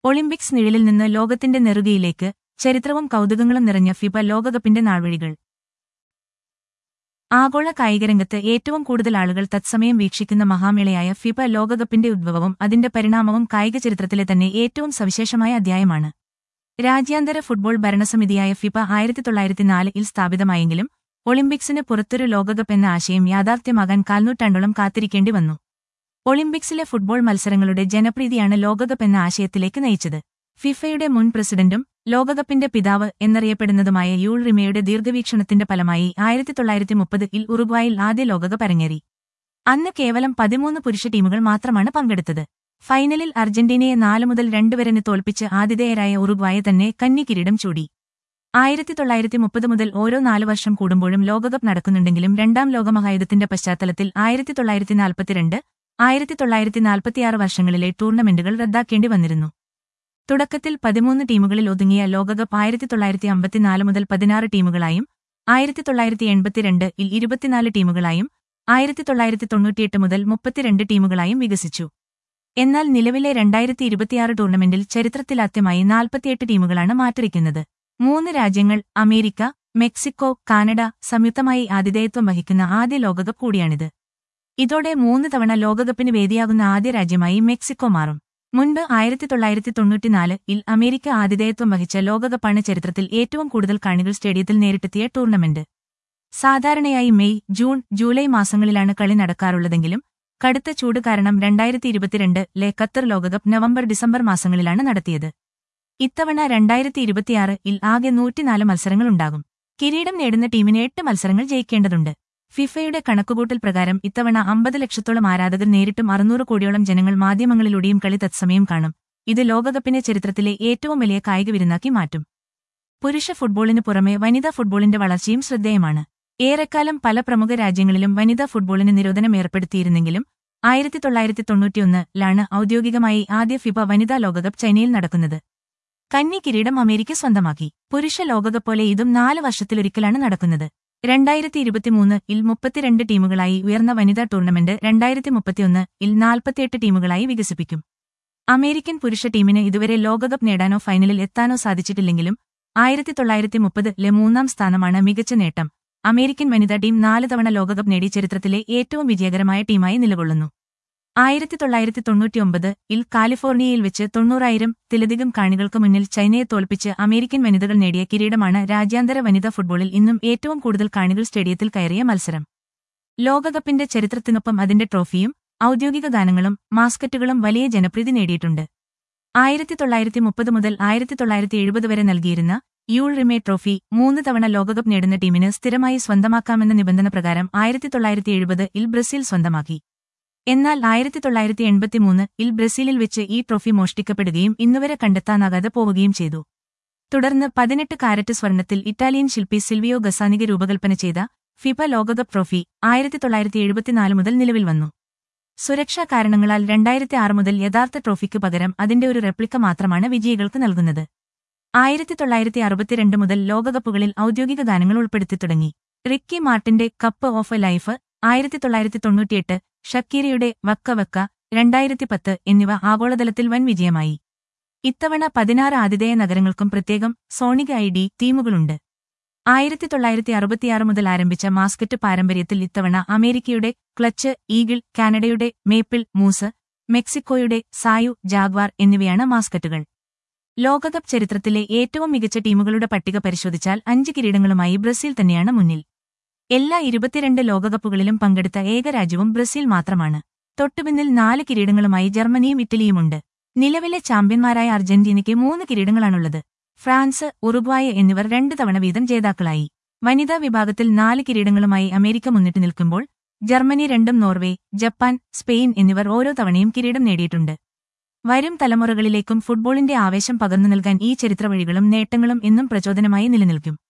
Olympics നിഴലിൽ നിന്ന് ലോകത്തിന്റെ നെറുകയിലേക്ക് ചരിത്രവും കൗതുകങ്ങളും നിറഞ്ഞ ഫിഫ ലോകകപ്പിന്റെ നാൾവഴികൾ ആഗോള കായികരംഗത്ത് ഏറ്റവും കൂടുതൽ ആളുകൾ തത്സമയം വീക്ഷിക്കുന്ന മഹാമേളയായ ഫിഫ ലോകകപ്പിന്റെ ഉദ്ഭവവും അതിന്റെ പരിണാമവും കായിക ചരിത്രത്തിലെ തന്നെ ഏറ്റവും സവിശേഷമായ അധ്യായമാണ് രാജ്യാന്തര ഫുട്ബോൾ ഭരണസമിതിയായ ഫിഫ ആയിരത്തി തൊള്ളായിരത്തി നാലിൽ സ്ഥാപിതമായെങ്കിലും ഒളിമ്പിക്സിന് പുറത്തൊരു ലോകകപ്പ് എന്ന ആശയം യാഥാർത്ഥ്യമാകാൻ കാൽനൂറ്റാണ്ടോളം കാത്തിരിക്കേണ്ടി വന്നു ഒളിമ്പിക്സിലെ ഫുട്ബോൾ മത്സരങ്ങളുടെ ജനപ്രീതിയാണ് ലോകകപ്പ് എന്ന ആശയത്തിലേക്ക് നയിച്ചത് ഫിഫയുടെ മുൻ പ്രസിഡന്റും ലോകകപ്പിന്റെ പിതാവ് എന്നറിയപ്പെടുന്നതുമായ യൂൾ റിമയുടെ ദീർഘവീക്ഷണത്തിന്റെ ഫലമായി ആയിരത്തി തൊള്ളായിരത്തി മുപ്പതിൽ ഉറുഗ്വായിൽ ആദ്യ ലോകകപ്പ് അരങ്ങേറി അന്ന് കേവലം പതിമൂന്ന് പുരുഷ ടീമുകൾ മാത്രമാണ് പങ്കെടുത്തത് ഫൈനലിൽ അർജന്റീനയെ നാല് മുതൽ രണ്ട് വരെന് തോൽപ്പിച്ച് ആതിഥേയരായ ഉറുഗ്വായ തന്നെ കന്നി കിരീടം ചൂടി ആയിരത്തി തൊള്ളായിരത്തി മുപ്പത് മുതൽ ഓരോ നാല് വർഷം കൂടുമ്പോഴും ലോകകപ്പ് നടക്കുന്നുണ്ടെങ്കിലും രണ്ടാം ലോകമഹായുദ്ധത്തിന്റെ പശ്ചാത്തലത്തിൽ ആയിരത്തി തൊള്ളായിരത്തി നാൽപ്പത്തിരണ്ട് ആയിരത്തി തൊള്ളായിരത്തി നാൽപ്പത്തിയാറ് വർഷങ്ങളിലെ ടൂർണമെന്റുകൾ റദ്ദാക്കേണ്ടി വന്നിരുന്നു തുടക്കത്തിൽ പതിമൂന്ന് ടീമുകളിൽ ഒതുങ്ങിയ ലോകകപ്പ് ആയിരത്തി തൊള്ളായിരത്തി അമ്പത്തിനാല് മുതൽ പതിനാറ് ടീമുകളായും ആയിരത്തി തൊള്ളായിരത്തി എൺപത്തിരണ്ട് ഇൽ ഇരുപത്തിനാല് ടീമുകളായും ആയിരത്തി തൊള്ളായിരത്തി തൊണ്ണൂറ്റിയെട്ട് മുതൽ മുപ്പത്തിരണ്ട് ടീമുകളായും വികസിച്ചു എന്നാൽ നിലവിലെ രണ്ടായിരത്തി ഇരുപത്തിയാറ് ടൂർണമെന്റിൽ ചരിത്രത്തിലാദ്യമായി നാൽപ്പത്തിയെട്ട് ടീമുകളാണ് മാറ്റിരിക്കുന്നത് മൂന്ന് രാജ്യങ്ങൾ അമേരിക്ക മെക്സിക്കോ കാനഡ സംയുക്തമായി ആതിഥേയത്വം വഹിക്കുന്ന ആദ്യ ലോകകപ്പ് കൂടിയാണിത് ഇതോടെ മൂന്ന് തവണ ലോകകപ്പിന് വേദിയാകുന്ന ആദ്യ രാജ്യമായി മെക്സിക്കോ മാറും മുൻപ് ആയിരത്തി തൊള്ളായിരത്തി തൊണ്ണൂറ്റിനാല് ഇൽ അമേരിക്ക ആതിഥേയത്വം വഹിച്ച ലോകകപ്പാണ് ചരിത്രത്തിൽ ഏറ്റവും കൂടുതൽ കാണികൾ സ്റ്റേഡിയത്തിൽ നേരിട്ടെത്തിയ ടൂർണമെന്റ് സാധാരണയായി മെയ് ജൂൺ ജൂലൈ മാസങ്ങളിലാണ് കളി നടക്കാറുള്ളതെങ്കിലും കടുത്ത ചൂട് കാരണം രണ്ടായിരത്തി ഇരുപത്തിരണ്ട് ലെ ഖത്തർ ലോകകപ്പ് നവംബർ ഡിസംബർ മാസങ്ങളിലാണ് നടത്തിയത് ഇത്തവണ രണ്ടായിരത്തി ഇരുപത്തിയാറ് ഇൽ ആകെ നൂറ്റിനാല് മത്സരങ്ങളുണ്ടാകും കിരീടം നേടുന്ന ടീമിന് എട്ട് മത്സരങ്ങൾ ജയിക്കേണ്ടതുണ്ട് ഫിഫയുടെ കണക്കുകൂട്ടൽ പ്രകാരം ഇത്തവണ അമ്പത് ലക്ഷത്തോളം ആരാധകർ നേരിട്ടും അറുന്നൂറ് കോടിയോളം ജനങ്ങൾ മാധ്യമങ്ങളിലൂടെയും കളി തത്സമയം കാണും ഇത് ലോകകപ്പിനെ ചരിത്രത്തിലെ ഏറ്റവും വലിയ കായിക വിരുന്നാക്കി മാറ്റും പുരുഷ ഫുട്ബോളിന് പുറമെ വനിതാ ഫുട്ബോളിന്റെ വളർച്ചയും ശ്രദ്ധേയമാണ് ഏറെക്കാലം പല പ്രമുഖ രാജ്യങ്ങളിലും വനിതാ ഫുട്ബോളിന് നിരോധനം ഏർപ്പെടുത്തിയിരുന്നെങ്കിലും ആയിരത്തി തൊള്ളായിരത്തി തൊണ്ണൂറ്റിയൊന്നിലാണ് ഔദ്യോഗികമായി ആദ്യ ഫിഫ വനിതാ ലോകകപ്പ് ചൈനയിൽ നടക്കുന്നത് കന്നി കിരീടം അമേരിക്ക സ്വന്തമാക്കി പുരുഷ ലോകകപ്പ് പോലെ ഇതും നാല് വർഷത്തിലൊരിക്കലാണ് നടക്കുന്നത് രണ്ടായിരത്തി ഇരുപത്തിമൂന്ന് ഇൽ മുപ്പത്തിരണ്ട് ടീമുകളായി ഉയർന്ന വനിതാ ടൂർണമെന്റ് രണ്ടായിരത്തി മുപ്പത്തിയൊന്ന് ഇൽ നാൽപ്പത്തിയെട്ട് ടീമുകളായി വികസിപ്പിക്കും അമേരിക്കൻ പുരുഷ ടീമിന് ഇതുവരെ ലോകകപ്പ് നേടാനോ ഫൈനലിൽ എത്താനോ സാധിച്ചിട്ടില്ലെങ്കിലും ആയിരത്തി തൊള്ളായിരത്തി മുപ്പതിലെ മൂന്നാം സ്ഥാനമാണ് മികച്ച നേട്ടം അമേരിക്കൻ വനിതാ ടീം നാല് തവണ ലോകകപ്പ് നേടി ചരിത്രത്തിലെ ഏറ്റവും വിജയകരമായ ടീമായി നിലകൊള്ളുന്നു ആയിരത്തി തൊള്ളായിരത്തി തൊണ്ണൂറ്റിയൊമ്പത് ഇൽ കാലിഫോർണിയയിൽ വെച്ച് തൊണ്ണൂറായിരം തിലധികം കാണികൾക്ക് മുന്നിൽ ചൈനയെ തോൽപ്പിച്ച് അമേരിക്കൻ വനിതകൾ നേടിയ കിരീടമാണ് രാജ്യാന്തര വനിതാ ഫുട്ബോളിൽ ഇന്നും ഏറ്റവും കൂടുതൽ കാണികൾ സ്റ്റേഡിയത്തിൽ കയറിയ മത്സരം ലോകകപ്പിന്റെ ചരിത്രത്തിനൊപ്പം അതിന്റെ ട്രോഫിയും ഔദ്യോഗിക ഗാനങ്ങളും മാസ്കറ്റുകളും വലിയ ജനപ്രീതി നേടിയിട്ടുണ്ട് ആയിരത്തി തൊള്ളായിരത്തി മുപ്പത് മുതൽ ആയിരത്തി തൊള്ളായിരത്തി എഴുപത് വരെ നൽകിയിരുന്ന യൂൾ റിമേ ട്രോഫി മൂന്ന് തവണ ലോകകപ്പ് നേടുന്ന ടീമിന് സ്ഥിരമായി സ്വന്തമാക്കാമെന്ന നിബന്ധന പ്രകാരം ആയിരത്തി തൊള്ളായിരത്തി എഴുപത് ഇൽ ബ്രസീൽ സ്വന്തമാക്കി എന്നാൽ ആയിരത്തി തൊള്ളായിരത്തി എൺപത്തിമൂന്ന് ഇൽ ബ്രസീലിൽ വെച്ച് ഈ ട്രോഫി മോഷ്ടിക്കപ്പെടുകയും ഇന്നുവരെ കണ്ടെത്താനാകാതെ പോവുകയും ചെയ്തു തുടർന്ന് പതിനെട്ട് കാരറ്റ് സ്വർണത്തിൽ ഇറ്റാലിയൻ ശില്പി സിൽവിയോ ഗസാനിക രൂപകൽപ്പന ചെയ്ത ഫിഫ ലോകകപ്പ് ട്രോഫി ആയിരത്തി തൊള്ളായിരത്തി എഴുപത്തിനാല് മുതൽ നിലവിൽ വന്നു സുരക്ഷാ കാരണങ്ങളാൽ രണ്ടായിരത്തി ആറ് മുതൽ യഥാർത്ഥ ട്രോഫിക്ക് പകരം അതിന്റെ ഒരു റെപ്ലിക്ക മാത്രമാണ് വിജയികൾക്ക് നൽകുന്നത് ആയിരത്തി തൊള്ളായിരത്തി അറുപത്തിരണ്ട് മുതൽ ലോകകപ്പുകളിൽ ഔദ്യോഗിക ഗാനങ്ങൾ ഉൾപ്പെടുത്തി തുടങ്ങി റിക്കി മാർട്ടിന്റെ കപ്പ് ഓഫ് എ ലൈഫ് ആയിരത്തി തൊള്ളായിരത്തി തൊണ്ണൂറ്റിയെട്ട് ഷക്കീരയുടെ വക്ക വക്ക രണ്ടായിരത്തി പത്ത് എന്നിവ ആഗോളതലത്തിൽ വൻ വിജയമായി ഇത്തവണ പതിനാറ് ആതിഥേയ നഗരങ്ങൾക്കും പ്രത്യേകം സോണിക് ഐ ഡി ടീമുകളുണ്ട് ആയിരത്തി തൊള്ളായിരത്തി അറുപത്തിയാറ് മുതൽ ആരംഭിച്ച മാസ്കറ്റ് പാരമ്പര്യത്തിൽ ഇത്തവണ അമേരിക്കയുടെ ക്ലച്ച് ഈഗിൾ കാനഡയുടെ മേപ്പിൾ മൂസ് മെക്സിക്കോയുടെ സായു ജാഗ്വാർ എന്നിവയാണ് മാസ്കറ്റുകൾ ലോകകപ്പ് ചരിത്രത്തിലെ ഏറ്റവും മികച്ച ടീമുകളുടെ പട്ടിക പരിശോധിച്ചാൽ അഞ്ച് കിരീടങ്ങളുമായി ബ്രസീൽ തന്നെയാണ് മുന്നിൽ എല്ലാ ഇരുപത്തിരണ്ട് ലോകകപ്പുകളിലും പങ്കെടുത്ത ഏക രാജ്യവും ബ്രസീൽ മാത്രമാണ് തൊട്ടുപിന്നിൽ നാല് കിരീടങ്ങളുമായി ജർമ്മനിയും ഇറ്റലിയുമുണ്ട് നിലവിലെ ചാമ്പ്യന്മാരായ അർജന്റീനയ്ക്ക് മൂന്ന് കിരീടങ്ങളാണുള്ളത് ഫ്രാൻസ് ഉറുഗ്വായ എന്നിവർ രണ്ട് തവണ വീതം ജേതാക്കളായി വനിതാ വിഭാഗത്തിൽ നാല് കിരീടങ്ങളുമായി അമേരിക്ക മുന്നിട്ട് നിൽക്കുമ്പോൾ ജർമ്മനി രണ്ടും നോർവേ ജപ്പാൻ സ്പെയിൻ എന്നിവർ ഓരോ തവണയും കിരീടം നേടിയിട്ടുണ്ട് വരും തലമുറകളിലേക്കും ഫുട്ബോളിന്റെ ആവേശം പകർന്നു നൽകാൻ ഈ ചരിത്രവഴികളും നേട്ടങ്ങളും എന്നും പ്രചോദനമായി നിലനിൽക്കും